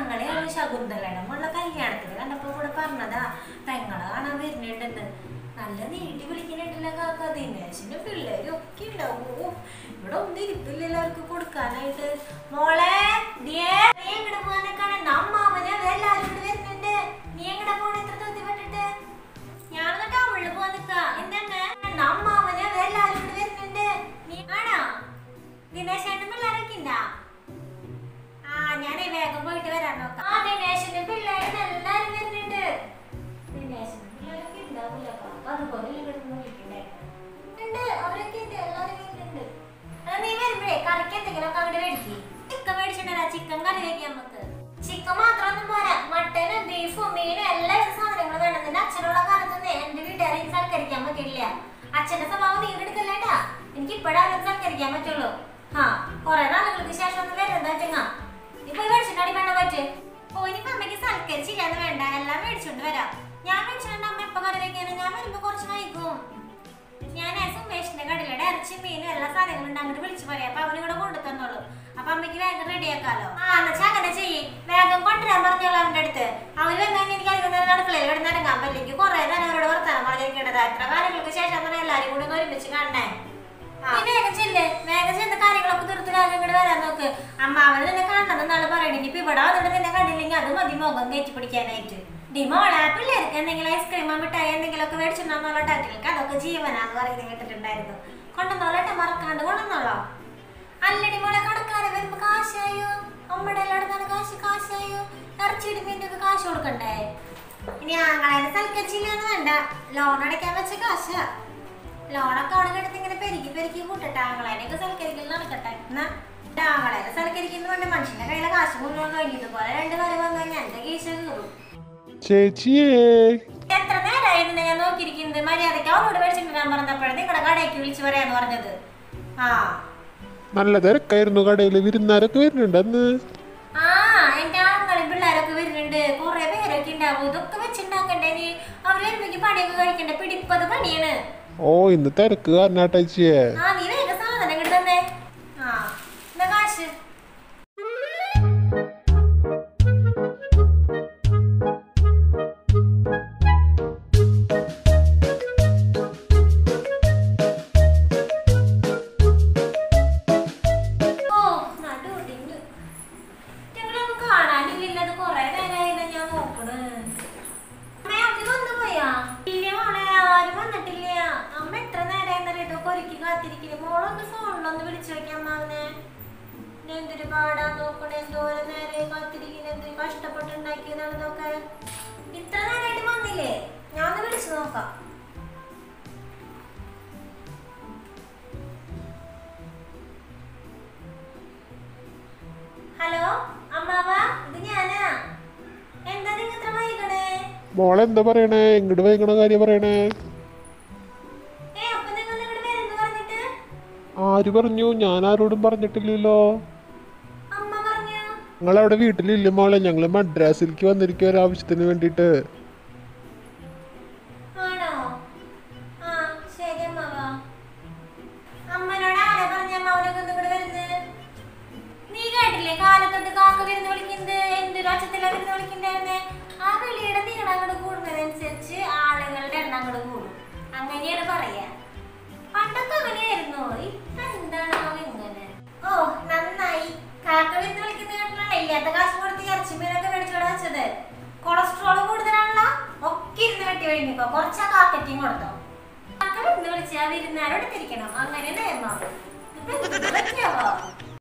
ആങ്ങളെയാണ് ശകുന്തളയുടെ മുള്ള കല്യാണത്തിന് കണ്ടപ്പോ കൂടെ പറഞ്ഞതാ പെങ്ങളെ കാണാൻ വരുന്നുണ്ടെന്ന് നല്ല നീട്ടി വിളിക്കുന്നുണ്ടല്ലോ കാക്ക ദിനേശിന്റെ പിള്ളേരും ഒക്കെ ഉണ്ടാവും ഓ, ഇവിടെ ഒന്നും ഇരിപ്പില്ലല്ലോ അവർക്ക് കൊടുക്കാനായിട്ട് മോളെ ദിയേ, നീ എങ്ങടെ പോകാനെ കാണണ്ട അമ്മാവനെ എല്ലാരും കൂടെ വരുന്നുണ്ട് നീ എങ്ങടെ പോണ ഇത്ര തൊത്തി പറ്റിട്ട് ഞാനൊന്ന് ടൗണിൽ പോകാൻ നിക്കാ എന്താണ് അമ്മാവനെ എല്ലാരും കൂടെ വരുന്നുണ്ട് നീ ആണോ ദിനേശേട്ടൻ പിള്ളേരൊക്കെ ഉണ്ടാ ആ ഞാനേ വേഗം പോയിട്ട് വരാൻ നോക്കാം ആ ദിനേശന്റെ പിള്ളേരും എല്ലാരും വരുന്നുണ്ട് ദിനേശന്റെ പിള്ളേരൊക്കെ ഉണ്ടാവില്ല അപ്പൊ അതുപോലെ ഇവിടുന്ന് വിളിക്കണ്ടായിരുന്നു ഉണ്ട് അവരൊക്കെ ഉണ്ട് എല്ലാരും വരുന്നുണ്ട് എടാ, നീ വരുമ്പോഴേ കറിക്ക് എന്തെങ്കിലുമൊക്കെ അങ്ങോട്ട് മേടിക്ക് ചിക്കൻ മേടിച്ചിട്ടുണ്ടല്ലോ ചിക്കൻ കറി വെക്കാം നമുക്ക് ചിക്കൻ മാത്രമൊന്നും പോരാ മട്ടനും ബീഫും മീനും എല്ലാ സാധനങ്ങളും വേണം നിന്റെ അച്ഛനുള്ള കാലത്തൊന്നും എന്റെ വീട്ടുകാരെ എനിക്ക് സൽക്കരിക്കാൻ പറ്റില്ല അച്ഛന്റെ സ്വഭാവം നീ എടുക്കല്ലേട്ടാ എനിക്ക് ഇപ്പോഴാണ് സൽക്കരിക്കാൻ പറ്റുള്ളൂ ആ കൊറേ നാളുകൾക്ക് ശേഷം ഒന്ന് വരുന്നതാ ചെങ്ങാ ഇപ്പൊ മേടിച്ചിട്ടാടി വേണ്ട പറ്റ് പോയിനിപ്പോ അമ്മയ്ക്ക് സൽക്കരിച്ചില്ലാന്ന് വേണ്ട എല്ലാം മേടിച്ചോണ്ട് വരാം ഞാൻ മേടിച്ചോണ്ട് അമ്മ എപ്പോ കറി വെക്കാനും ഞാൻ വരുമ്പോ കുറച്ച് വൈകും ഞാൻ സുമേഷിന്റെ കടയിലൂടെ ഇറച്ചി മീനും എല്ലാ സാധനങ്ങളും ഉണ്ട് അങ്ങോട്ട് വിളിച്ചു പറയാം അപ്പൊ അവര് ഇവിടെ കൊണ്ടു തന്നോളൂ അപ്പൊ അമ്മയ്ക്ക് വേഗം റെഡിയാക്കാലോ ആ എന്നുവെച്ചാ അങ്ങനെ ചെയ്യ് വേഗം കൊണ്ടുവരാൻ പറഞ്ഞോളൂ അവന്റെ അടുത്ത് അവര് വന്നാൽ എനിക്ക് അധികം നേരം അടുക്കളയിൽ ഇവിടെ ഇറങ്ങാൻ പറ്റില്ലെങ്കിൽ കുറെ നേരം അവരോട് വർത്താനം പറഞ്ഞിരിക്കേണ്ടത് എത്ര കാലങ്ങൾക്ക് ശേഷം നമ്മൾ എല്ലാരും കൂടി ഒന്ന് ഒരുമിച്ച് കാണണേ നീ വേഗം ചെല്ല് വേഗം ചെന്ന് കാര്യങ്ങളൊക്കെ തീർത്ത് വേഗം ഇങ്ങോട്ട് വരാൻ നോക്ക് അമ്മ അവന് നിന്നെ കാണണം എന്നാണ് പറയണേ ഇനിയിപ്പൊ ഇവിടെ വന്നിട്ട് നിന്നെ കണ്ടില്ലെങ്കിൽ അത് മതി മുഖം കയറ്റി പിടിക്കാനായിട്ട് ഡി മോളെ പിള്ളേർക്ക് എന്തെങ്കിലും ഐസ്ക്രീമോ മിഠായി എന്തെങ്കിലും ഒക്കെ മേടിച്ചിട്ടുണ്ടോന്നുള്ള ടാറ്റിലേക്ക് അതൊക്കെ ജീവനാന്ന് പറയുന്നത് കേട്ടിട്ടുണ്ടായിരുന്നു കൊണ്ടുവന്നോളട്ടെ മറക്കാണ്ട് കൊണ്ടുവന്നോളോ അല്ലടി മോളെ കടക്കാരെ വരുമ്പോ കാശായോ അമ്മയുടെ എല്ലായിടത്താണ് കാശ് കാശായോ ഇറച്ചിടുമ്പിന്റെ ഒക്കെ കാശ് കൊടുക്കണ്ടേ ഇനി ആങ്ങളെ സൽക്കരിച്ചില്ലെന്ന് വേണ്ട ലോൺ അടയ്ക്കാൻ വെച്ച കാശാ ലോണൊക്കെ അവിടെ കിടന്ന് ഇങ്ങനെ പെരുക്കി പെരുക്കി കൂട്ടട്ടെ ആങ്ങളേനെയൊക്കെ സൽക്കരിക്കൽ നടക്കട്ടെ എന്നാ ആങ്ങളേനെ സൽക്കരിക്കുന്ന കൊണ്ട് മനുഷ്യന്റെ കയ്യിലെ കാശ് മുഴുവൻ കഴിഞ്ഞു ഇതുപോലെ രണ്ട് കറി വന്നു കഴിഞ്ഞാൽ എന്റെ കേസ് കീറും ചേച്ചിയേ എത്ര നേരമായിരുന്നു ഞാൻ നോക്കിയിരിക്കുന്നത് മര്യാദയ്ക്ക് അവനോട് മേടിച്ചിട്ട് ഞാൻ പറഞ്ഞപ്പോഴേ നിങ്ങളുടെ കടയ്ക്ക് വിളിച്ചു പറയാന്ന് പറഞ്ഞത് ആ നല്ല തിരക്കായിരുന്നു കടയിൽ വിരുന്നാരൊക്കെ വരുന്നുണ്ട് അന്ന് ആ എന്റെ ആങ്ങളും പിള്ളേരൊക്കെ വരുന്നുണ്ട് കുറെ പേരൊക്കെ ഉണ്ടാവും ഇതൊക്കെ വെച്ചുണ്ടാക്കണ്ടേ നീ അവര് വരുമ്പോഴേക്ക് പണിയൊക്കെ കഴിക്കണ്ടേ പിടിപ്പത് പണിയാണ് ഓ ഇന്ന് തിരക്ക് കാരണാട്ടേച്ചിയെ ആ നീ വേഗം സാധനം ഇങ്ങോട്ട് തന്നെ ആ എന്നാ കാശ് ഓ, നടുവൊടിഞ്ഞു. ഞങ്ങളൊന്നും കാണാനില്ലല്ലോ. അത് കുറേ നേരായില്ലേ ഞാൻ നോക്കണ്. അമ്മേ, അവര് വന്നുപോയാ? ഇല്ല മോളെ, ആരും വന്നിട്ടില്ല. അമ്മ എത്ര നേരായെന്നറിയോ ഇതൊക്കെ ഒരുക്കി കാത്തിരിക്കല്. മോളൊന്ന് ഫോണിലൊന്ന് വിളിച്ചു നോക്കിയ അമ്മാവനെ ഞാൻ എന്തൊരു പാടാ നോക്കണേ എന്തോരം നേരെ കാത്തിരിക്കുന്ന എന്തൊരു കഷ്ടപ്പെട്ടുണ്ടാക്കിയതാണ് ഇതൊക്കെ ഇത്ര നേരമായിട്ട് വന്നില്ലേ ഞാൻ ഒന്ന് വിളിച്ചു നോക്കാം ഹലോ അമ്മാവ ഇത് ഞാനാ എന്താ നിങ്ങൾ ഇത്ര വൈകണേ മോളെന്താ പറയണേ ഇങ്ങോട്ട് വൈകണ കാര്യം പറയണേ ഏ അപ്പൊ നിങ്ങൾ ഇവിടെ വരുന്നു പറഞ്ഞിട്ട് ആര് പറഞ്ഞു ഞാൻ ആരോടും പറഞ്ഞിട്ടില്ലല്ലോ അമ്മ പറഞ്ഞു നിങ്ങളവിടെ വീട്ടിലില്ല മോളെ ഞങ്ങള് മദ്രാസിലേക്ക് വന്നിരിക്കുക ഒരാവശ്യത്തിന് വേണ്ടിയിട്ട് ആണോ ആ ശരി അമ്മാവ അമ്മനോട് ആരാ പറഞ്ഞ അമ്മാവനൊക്കെ ഇങ്ങോട്ട് വരുന്നത് നീ കേട്ടില്ലേ കാലത്തൊട്ട് കാക്ക വരുന്ന വിളിക്കുന്നത് എന്തൊരു അച്ഛത്തില വരുന്ന വിളിക്കണ്ടായിരുന്നേ ആ വിളിയുടെ നീളം അങ്ങോട്ട് കൂടുന്നതനുസരിച്ച് ആളുകളുടെ എണ്ണം അങ്ങോട്ട് കൂടും അങ്ങനെയാണ് പറയാ പണ്ടൊക്കെ അങ്ങനെയായിരുന്നു ഇപ്പൊ എന്താണ് അവ ഇങ്ങനെ ഓ നന്നായി കാക്ക വരുന്ന വിളിക്കുന്ന കേട്ടില്ല ഇല്ലാത്ത കാശ് കൊടുത്ത് ഇറച്ചി മീനൊക്കെ മേടിച്ചോടെ വെച്ചത് കൊളസ്ട്രോൾ കൂടുതലാണല്ലോ ഒക്കെ ഇരുന്ന് വെട്ടി കഴിഞ്ഞപ്പോ കുറച്ചാ കാക്കറ്റിയും കൊടുത്തോ കാക്ക വരുന്ന വിളിച്ചാ വിരുന്നാരോട് തിരിക്കണം അങ്ങനെ നിയമം ഇപ്പൊ എന്ത് പറ്റിയാവോ